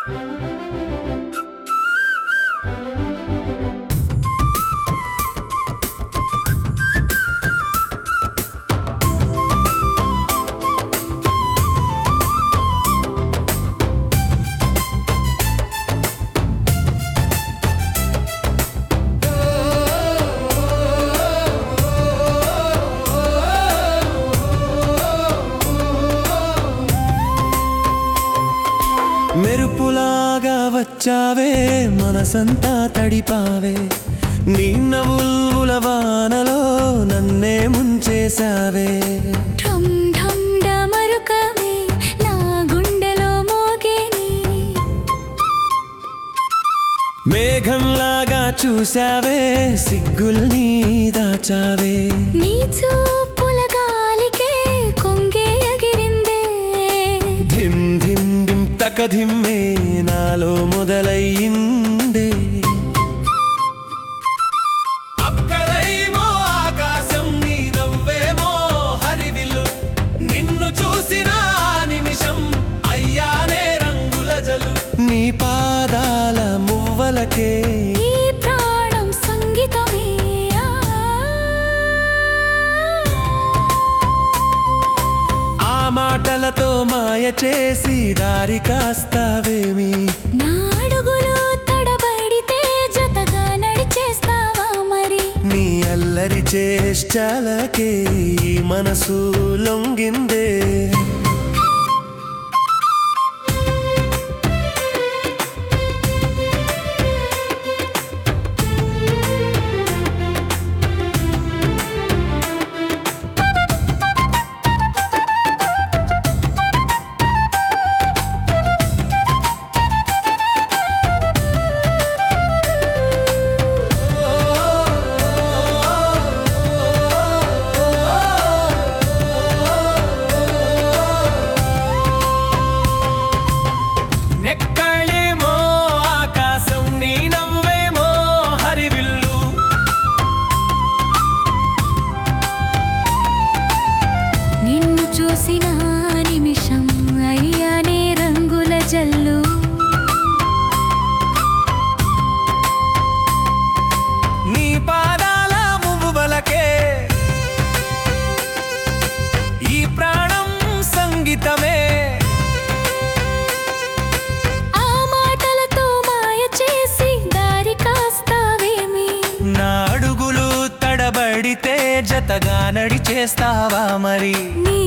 మెరుపులాగా వచ్చావే మనసంతా తడిపావే నీ నవ్వుల వానలో నన్నే ముంచేశావే ఢమ్ ఢమ్ డమరుకమే నా గుండెలో మోగేని మేఘంలాగా చూశావే సిగ్గుల్ని దాచావే నీ చూపుల గాలికే కొంగే ఎగిరిందే ధిమ్ ధిమ్ ధిమ్ తకధిమ్మే నాలో మొదలయ్యిందే అక్కడేమో ఆకాశం నీ నవ్వేమో హరివిల్లు నిన్ను చూసిన ఆ నిమిషం అయ్యానే రంగుల జలు నీ పాదాల మువ్వలకే ఈ ప్రాణం సంగీతమే ఆ. ఆ మాటలతో మాయ చేసి దారి కాస్తావేమి నా అడుగులు తడబడితే జతగా నడిచేస్తావా మరి నీ అల్లరి చేష్టాలకే ఈ మనసు లొంగిందే నెక్కడేమో ఆకాశం నీ నవ్వేమో హరివిల్లు నిన్ను చూసిన ఆ నిమిషం అయ్యానే రంగుల జల్లు నీ పాదాల మువ్వలకే ఈ ప్రాణం సంగీతమే ఆ మాటలతో మాయ చేసి దారి కాస్తావేమి నా అడుగులు తడబడితే జతగా నడిచేస్తావా మరి నీ